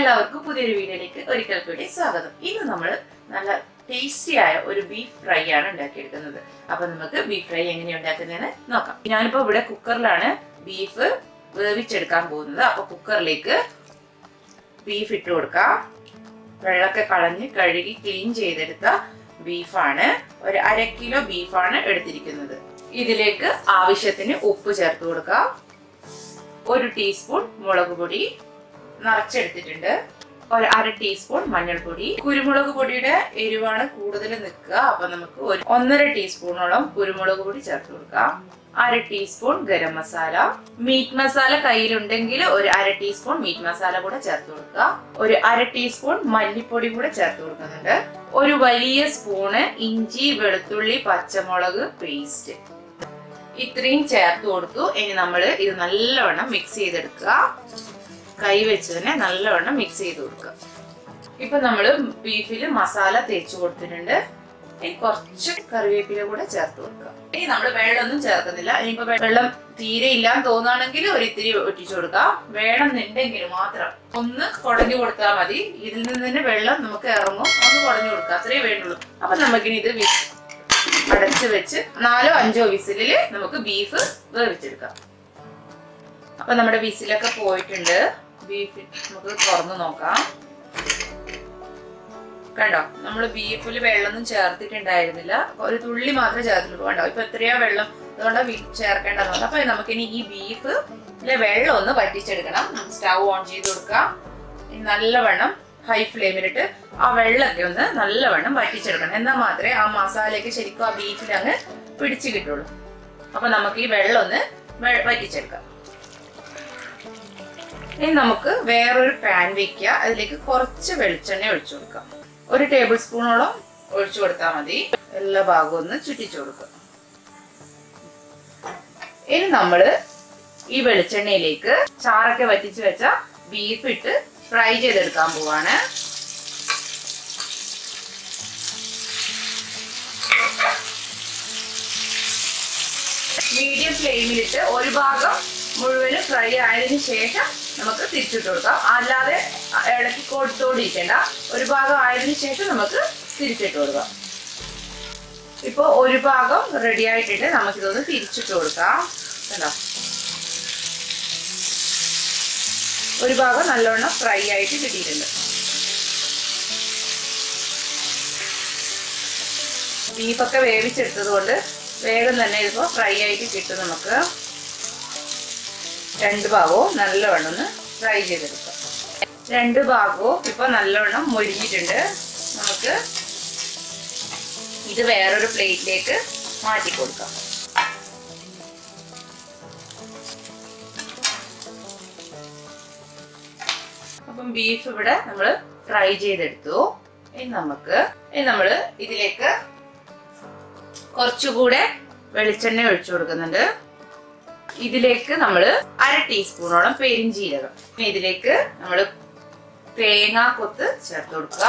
എല്ലാവർക്കും പുതിയൊരു വീഡിയോയിലേക്ക് ഒരിക്കൽ കൂടി സ്വാഗതം ഇന്ന് നമ്മൾ നല്ല ടേസ്റ്റി ആയ ഒരു ബീഫ് ഫ്രൈ ആണ് ഉണ്ടാക്കിയെടുക്കുന്നത് അപ്പൊ നമുക്ക് ബീഫ് ഫ്രൈ എങ്ങനെ ഉണ്ടാക്കുന്നതെന്ന് നോക്കാം ഞാനിപ്പോ ഇവിടെ കുക്കറിലാണ് ബീഫ് വേവിച്ചെടുക്കാൻ പോകുന്നത് അപ്പൊ കുക്കറിലേക്ക് ബീഫ് ഇട്ട് കൊടുക്കാം വെള്ളമൊക്കെ കളഞ്ഞ് കഴുകി ക്ലീൻ ചെയ്തെടുത്ത ബീഫാണ് ഒരു അര കിലോ ബീഫാണ് എടുത്തിരിക്കുന്നത് ഇതിലേക്ക് ആവശ്യത്തിന് ഉപ്പ് ചേർത്ത് കൊടുക്കാം ഒരു ടീസ്പൂൺ മുളക് പൊടി നിറച്ചെടുത്തിട്ടുണ്ട് ഒരു അര ടീസ്പൂൺ മഞ്ഞൾപ്പൊടി കുരുമുളക് പൊടിയുടെ എരിവാണ് കൂടുതൽ നിൽക്കുക അപ്പൊ നമുക്ക് ഒരു ഒന്നര ടീസ്പൂണോളം കുരുമുളക് പൊടി ചേർത്ത് കൊടുക്കാം അര ടീസ്പൂൺ ഗരം മസാല മീറ്റ് മസാല കയ്യിലുണ്ടെങ്കിൽ ഒരു അര ടീസ്പൂൺ മീറ്റ് മസാല കൂടെ ചേർത്ത് കൊടുക്കുക ഒരു അര ടീസ്പൂൺ മല്ലിപ്പൊടി കൂടെ ചേർത്ത് കൊടുക്കുന്നുണ്ട് ഒരു വലിയ സ്പൂണ് ഇഞ്ചി വെളുത്തുള്ളി പച്ചമുളക് പേസ്റ്റ് ഇത്രയും ചേർത്ത് കൊടുത്തു ഇനി നമ്മൾ ഇത് നല്ലവണ്ണം മിക്സ് ചെയ്തെടുക്കുക കൈ വെച്ച് തന്നെ നല്ലവണ്ണം മിക്സ് ചെയ്ത് കൊടുക്കുക ഇപ്പൊ നമ്മൾ ബീഫിൽ മസാല തേച്ച് കൊടുത്തിട്ടുണ്ട് ഇനി കുറച്ച് കറിവേപ്പില കൂടെ ചേർത്ത് കൊടുക്കുക ഇനി നമ്മൾ വെള്ളമൊന്നും ചേർക്കുന്നില്ല ഇനിയിപ്പോ വെള്ളം തീരെ ഇല്ലാന്ന് തോന്നുകയാണെങ്കിൽ ഒരു ഇത്തിരി ഒറ്റിച്ചു കൊടുക്കാം വേണമെന്നുണ്ടെങ്കിൽ മാത്രം ഒന്ന് കുടഞ്ഞു കൊടുത്താൽ മതി ഇതിൽ നിന്ന് തന്നെ വെള്ളം നമുക്ക് ഇറങ്ങും ഒന്ന് കുടഞ്ഞു കൊടുക്കുക അത്രേ വേണ്ടുള്ളൂ അപ്പൊ നമുക്കിനി ഇത് വിസ് അടച്ചു വെച്ച് നാലോ അഞ്ചോ വിസിലില് നമുക്ക് ബീഫ് വേവിച്ചെടുക്കാം അപ്പൊ നമ്മുടെ വിസിലൊക്കെ പോയിട്ടുണ്ട് ബീഫ് നമുക്ക് തുറന്നു നോക്കാം കണ്ടോ നമ്മൾ ബീഫിൽ വെള്ളമൊന്നും ചേർത്തിട്ടുണ്ടായിരുന്നില്ല ഒരു തുള്ളി മാത്രമേ ചേർത്തിട്ടുള്ളൂ കണ്ടോ ഇപ്പൊ എത്രയാ വെള്ളം അതുകൊണ്ട് ചേർക്കേണ്ടതെന്ന് അപ്പൊ നമുക്കിനി ഈ ബീഫ് വെള്ളം ഒന്ന് വറ്റിച്ചെടുക്കണം സ്റ്റൗ ഓൺ ചെയ്ത് കൊടുക്കാം നല്ലവണ്ണം ഹൈ ഫ്ലെയിമിലിട്ട് ആ വെള്ളമൊക്കെ ഒന്ന് നല്ലവണ്ണം വറ്റിച്ചെടുക്കണം എന്നാൽ മാത്രമേ ആ മസാലയൊക്കെ ശരിക്കും ആ ബീഫിൽ അങ്ങ് പിടിച്ചു കിട്ടുള്ളൂ അപ്പൊ നമുക്ക് ഈ വെള്ളം ഒന്ന് വറ്റിച്ചെടുക്കാം ഇനി നമുക്ക് വേറൊരു പാൻ വെക്കുക അതിലേക്ക് കുറച്ച് വെളിച്ചെണ്ണ ഒഴിച്ചു കൊടുക്കാം ഒരു ടേബിൾ സ്പൂണോളം ഒഴിച്ചു കൊടുത്താൽ മതി എല്ലാ ഭാഗവും ഒന്ന് ചുറ്റിച്ചു കൊടുക്കുക ഇനി നമ്മള് ഈ വെളിച്ചെണ്ണയിലേക്ക് ചാറൊക്കെ വറ്റിച്ച് വെച്ച ബീഫ് ഇട്ട് ഫ്രൈ ചെയ്തെടുക്കാൻ പോവാണ് മീഡിയം ഫ്ലെയിമിലിട്ട് ഒരു ഭാഗം മുഴുവനും ഫ്രൈ ആയതിനു ശേഷം നമുക്ക് തിരിച്ചിട്ട് കൊടുക്കാം അല്ലാതെ ഇളക്കി കൊടുത്തോണ്ടിരിക്കേണ്ട ഒരു ഭാഗം ആയതിനു ശേഷം നമുക്ക് തിരിച്ചിട്ട് കൊടുക്കാം ഇപ്പൊ ഒരു ഭാഗം റെഡി ആയിട്ടുണ്ട് നമുക്കിതൊന്ന് തിരിച്ചിട്ട് കൊടുക്കാം കണ്ടോ ഒരു ഭാഗം നല്ലോണം ഫ്രൈ ആയിട്ട് കിട്ടിയിട്ടുണ്ട് ബീഫൊക്കെ വേവിച്ചെടുത്തത് കൊണ്ട് വേഗം തന്നെ ഇതിപ്പോ ഫ്രൈ ആയിട്ട് കിട്ടും നമുക്ക് രണ്ട് ഭാഗവും നല്ലവണ്ണം ഒന്ന് ഫ്രൈ ചെയ്തെടുക്കാം രണ്ട് ഭാഗവും ഇപ്പൊ നല്ലവണ്ണം മൊരിഞ്ഞിട്ടുണ്ട് നമുക്ക് ഇത് വേറൊരു പ്ലേറ്റിലേക്ക് മാറ്റി കൊടുക്കാം അപ്പം ബീഫ് ഇവിടെ നമ്മൾ ഫ്രൈ ചെയ്തെടുത്തു ഇനി നമുക്ക് ഇനി നമ്മൾ ഇതിലേക്ക് കുറച്ചുകൂടെ വെളിച്ചെണ്ണ ഒഴിച്ചു കൊടുക്കുന്നുണ്ട് ഇതിലേക്ക് നമ്മൾ അര ടീസ്പൂണോളം പെരിഞ്ചീരകം ഇതിലേക്ക് നമ്മൾ തേങ്ങാ കൊത്ത് ചേർത്ത് കൊടുക്കുക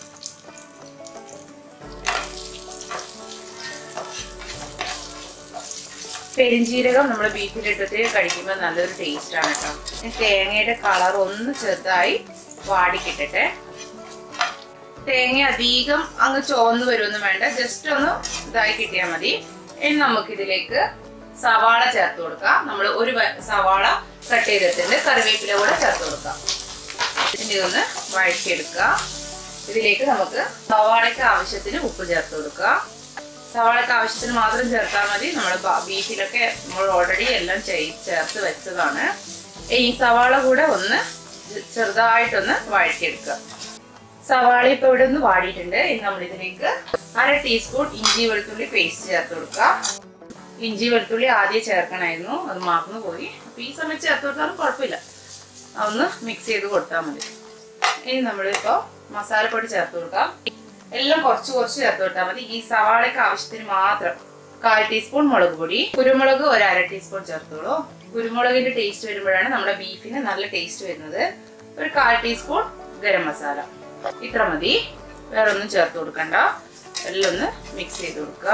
പെരിഞ്ചീരകം നമ്മൾ ബീഫിലിട്ടിട്ട് കഴിക്കുമ്പോൾ നല്ലൊരു ടേസ്റ്റ് ആണ് കേട്ടോ തേങ്ങയുടെ കളർ ഒന്ന് ചെറുതായി വാടിക്കിട്ടട്ടെ തേങ്ങ അധികം അങ്ങ് ചോന്ന് വരുമൊന്നും വേണ്ട ജസ്റ്റ് ഒന്ന് ഇതായി കിട്ടിയാൽ മതി ഇനി നമുക്കിതിലേക്ക് സവാള ചേർത്ത് കൊടുക്കാം നമ്മൾ ഒരു സവാള കട്ട് ചെയ്തിട്ടുണ്ട് കറിവേപ്പില കൂടെ ചേർത്ത് കൊടുക്കാം ഇനി ഇതൊന്ന് വഴറ്റിയെടുക്കുക ഇതിലേക്ക് നമുക്ക് സവാളയ്ക്ക് ആവശ്യത്തിന് ഉപ്പ് ചേർത്ത് കൊടുക്കുക സവാളയ്ക്ക് ആവശ്യത്തിന് മാത്രം ചേർത്താൽ മതി നമ്മൾ ബീഫിലൊക്കെ നമ്മൾ ഓൾറെഡി എല്ലാം ചേർത്ത് വെച്ചതാണ് ഈ സവാള കൂടെ ഒന്ന് ചെറുതായിട്ടൊന്ന് വഴറ്റിയെടുക്കുക സവാള ഇപ്പൊ ഇവിടെ ഒന്ന് വാടിയിട്ടുണ്ട് ഇനി നമ്മൾ ഇതിലേക്ക് അര ടീസ്പൂൺ ഇഞ്ചി വെളുത്തുള്ളി പേസ്റ്റ് ചേർത്ത് കൊടുക്കുക ഇഞ്ചി വെളുത്തുള്ളി ആദ്യം ചേർക്കണമായിരുന്നു അത് മറന്നു പോയി അപ്പൊ ഈ സമയത്ത് ചേർത്ത് കൊടുത്താലും കുഴപ്പമില്ല ഒന്ന് മിക്സ് ചെയ്ത് കൊടുത്താൽ മതി ഇനി നമ്മളിപ്പോ മസാലപ്പൊടി ചേർത്ത് കൊടുക്കാം എല്ലാം കുറച്ച് കുറച്ച് ചേർത്ത് കൊടുത്താൽ മതി ഈ സവാളയ്ക്ക് ആവശ്യത്തിന് മാത്രം കാൽ ടീസ്പൂൺ മുളക് പൊടി കുരുമുളക് ഒരു അര ടീസ്പൂൺ ചേർത്തോളൂ കുരുമുളകിന്റെ ടേസ്റ്റ് വരുമ്പോഴാണ് നമ്മുടെ ബീഫിന് നല്ല ടേസ്റ്റ് വരുന്നത് ഒരു കാൽ ടീസ്പൂൺ ഗരം മസാല ഇത്ര മതി വേറെ ഒന്നും ചേർത്ത് കൊടുക്കണ്ട എല്ലാം ഒന്ന് മിക്സ് ചെയ്ത് കൊടുക്കുക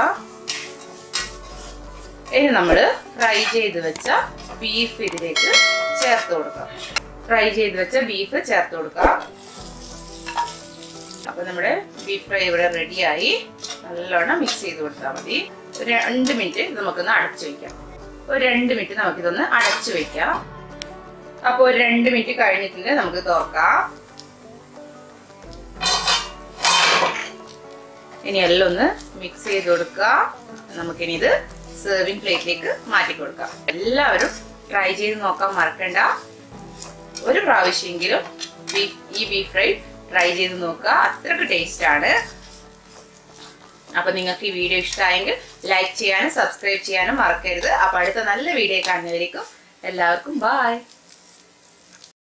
ഇനി നമ്മൾ ഫ്രൈ ചെയ്ത് വെച്ച ബീഫ് ഇതിലേക്ക് ചേർത്ത് കൊടുക്കാം ഫ്രൈ ചെയ്ത് വെച്ച ബീഫ് ചേർത്ത് കൊടുക്കാം അപ്പൊ നമ്മുടെ ബീഫ് ഫ്രൈ ഇവിടെ റെഡിയായി നല്ലോണം മിക്സ് ചെയ്ത് കൊടുത്താൽ മതി ഒരു രണ്ട് മിനിറ്റ് നമുക്കൊന്ന് അടച്ചു വെക്കാം ഒരു രണ്ട് മിനിറ്റ് നമുക്കിതൊന്ന് അടച്ചു വെക്കാം അപ്പൊ ഒരു രണ്ട് മിനിറ്റ് കഴിഞ്ഞിട്ടുണ്ട് നമുക്ക് തുറക്കാം ഇനി എല്ലാം ഒന്ന് മിക്സ് ചെയ്ത് കൊടുക്കുക നമുക്കിനി ഇത് സെർവിങ് പ്ലേറ്റിലേക്ക് മാറ്റി കൊടുക്കാം എല്ലാവരും ട്രൈ ചെയ്ത് നോക്കാൻ മറക്കണ്ട ഒരു പ്രാവശ്യമെങ്കിലും ബീഫ് ഈ ബീഫ് ഫ്രൈ ട്രൈ ചെയ്ത് നോക്കുക അത്രക്ക് ടേസ്റ്റ് ആണ് അപ്പൊ നിങ്ങൾക്ക് ഈ വീഡിയോ ഇഷ്ടമായെങ്കിൽ ലൈക്ക് ചെയ്യാനും സബ്സ്ക്രൈബ് ചെയ്യാനും മറക്കരുത് അപ്പൊ അടുത്ത നല്ല വീഡിയോ കാണുന്നവരേക്കും എല്ലാവർക്കും ബായ്